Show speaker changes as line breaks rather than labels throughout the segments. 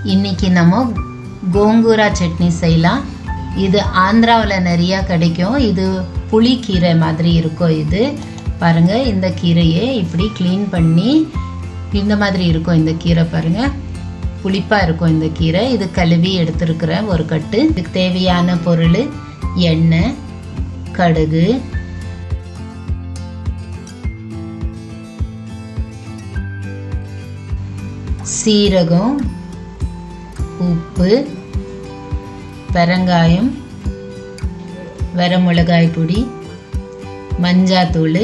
இன்னைக்கு நம்ம கோங்கூரா சட்னி செய்யலாம் இது ஆந்திராவில் நிறையா கிடைக்கும் இது புளிக்கீரை மாதிரி இருக்கும் இது பாருங்க இந்த கீரையை இப்படி க்ளீன் பண்ணி இந்த மாதிரி இருக்கும் இந்த கீரை பாருங்க புளிப்பாக இருக்கும் இந்த கீரை இது கழுவி எடுத்துருக்கிறேன் ஒரு கட்டு இதுக்கு தேவையான பொருள் எண்ணெய் கடுகு சீரகம் உப்பு பெரங்காயம் வரமிளகாய் பொடி மஞ்சாத்தூள்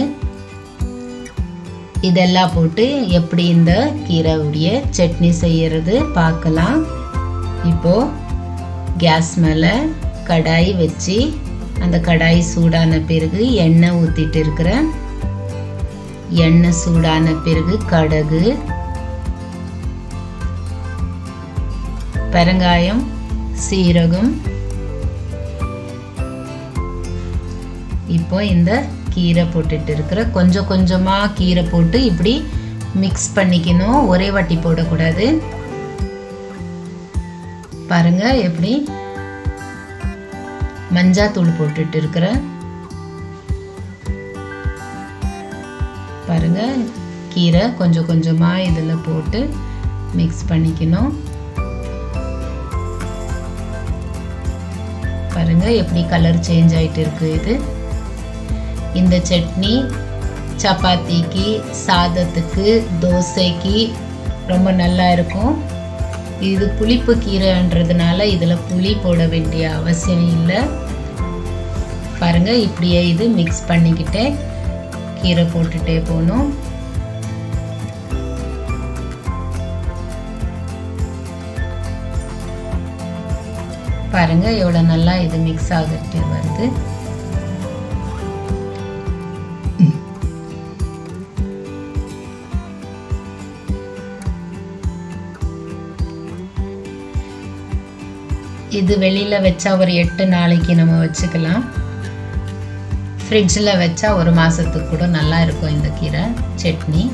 இதெல்லாம் போட்டு எப்படி இந்த கீரையுடைய சட்னி செய்யறது பார்க்கலாம் இப்போ கேஸ் மேலே கடாய் வச்சு அந்த கடாய் சூடான பிறகு எண்ணெய் ஊற்றிட்டு இருக்கிறேன் எண்ணெய் சூடான பிறகு கடுகு பெருங்காயம் சீரகம் இப்போ இந்த கீரை போட்டுட்டு இருக்கிற கொஞ்சம் கொஞ்சமாக கீரை போட்டு இப்படி மிக்ஸ் பண்ணிக்கணும் ஒரே வாட்டி போடக்கூடாது பாருங்க எப்படி மஞ்சாத்தூள் போட்டுட்டு இருக்கிறேன் பாருங்க கீரை கொஞ்சம் கொஞ்சமாக இதில் போட்டு மிக்ஸ் பண்ணிக்கணும் பாருங்க எப்படி கலர் சேஞ்ச் ஆயிட்டு இருக்கு இது இந்த சட்னி சப்பாத்திக்கு சாதத்துக்கு தோசைக்கு ரொம்ப நல்லா இருக்கும் இது புளிப்பு கீரைன்றதுனால இதில் புளி போட வேண்டிய அவசியம் இல்லை பாருங்க இப்படியே இது மிக்ஸ் பண்ணிக்கிட்டே கீரை போட்டுட்டே போகணும் பாருங்க எவ்வளோ நல்லா இது மிக்ஸ் ஆகிட்டு வருது இது வெளியில் வச்சா ஒரு எட்டு நாளைக்கு நம்ம வச்சுக்கலாம் ஃப்ரிட்ஜில் வச்சா ஒரு மாதத்துக்கு கூட நல்லா இருக்கும் இந்த கீரை சட்னி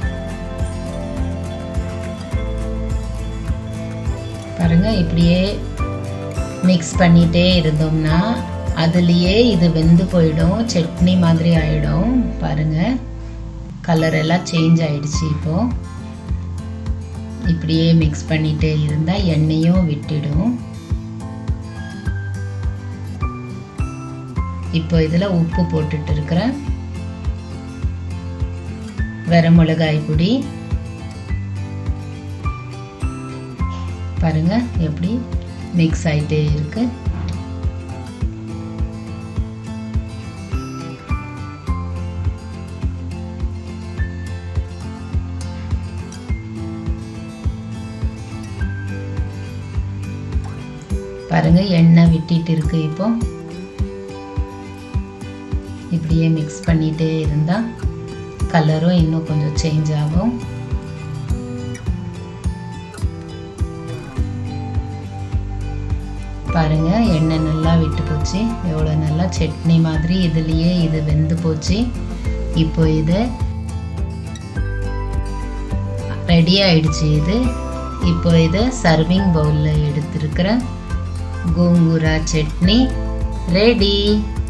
பாருங்க இப்படியே மிக்ஸ் பண்ணிகிட்டே இருந்தோம்னா அதுலேயே இது வெந்து போயிடும் சட்னி மாதிரி ஆயிடும் பாருங்க கலர் எல்லாம் சேஞ்ச் ஆயிடுச்சு இப்போ இப்படியே மிக்ஸ் பண்ணிகிட்டே இருந்தால் எண்ணெயும் விட்டுடும் இப்போ இதில் உப்பு போட்டுட்டு இருக்கிறேன் வர மிளகாய் பொடி பாருங்க எப்படி மிக்ஸ் ஆகிட்டே இருக்கு பாருங்க எண்ணெய் விட்டிட்டு இருக்கு இப்போ இப்படியே மிக்ஸ் பண்ணிட்டே இருந்தா கலரும் இன்னும் கொஞ்சம் சேஞ்ச் ஆகும் பாருங்க எண்ணெய் நல்லா விட்டு போச்சு எவ்வளோ நல்லா சட்னி மாதிரி இதுலேயே இது வெந்து போச்சு இப்போ இது ரெடி ஆயிடுச்சு இது இப்போ இதை சர்விங் பவுலில் எடுத்துருக்கிற கோங்கூரா சட்னி ரெடி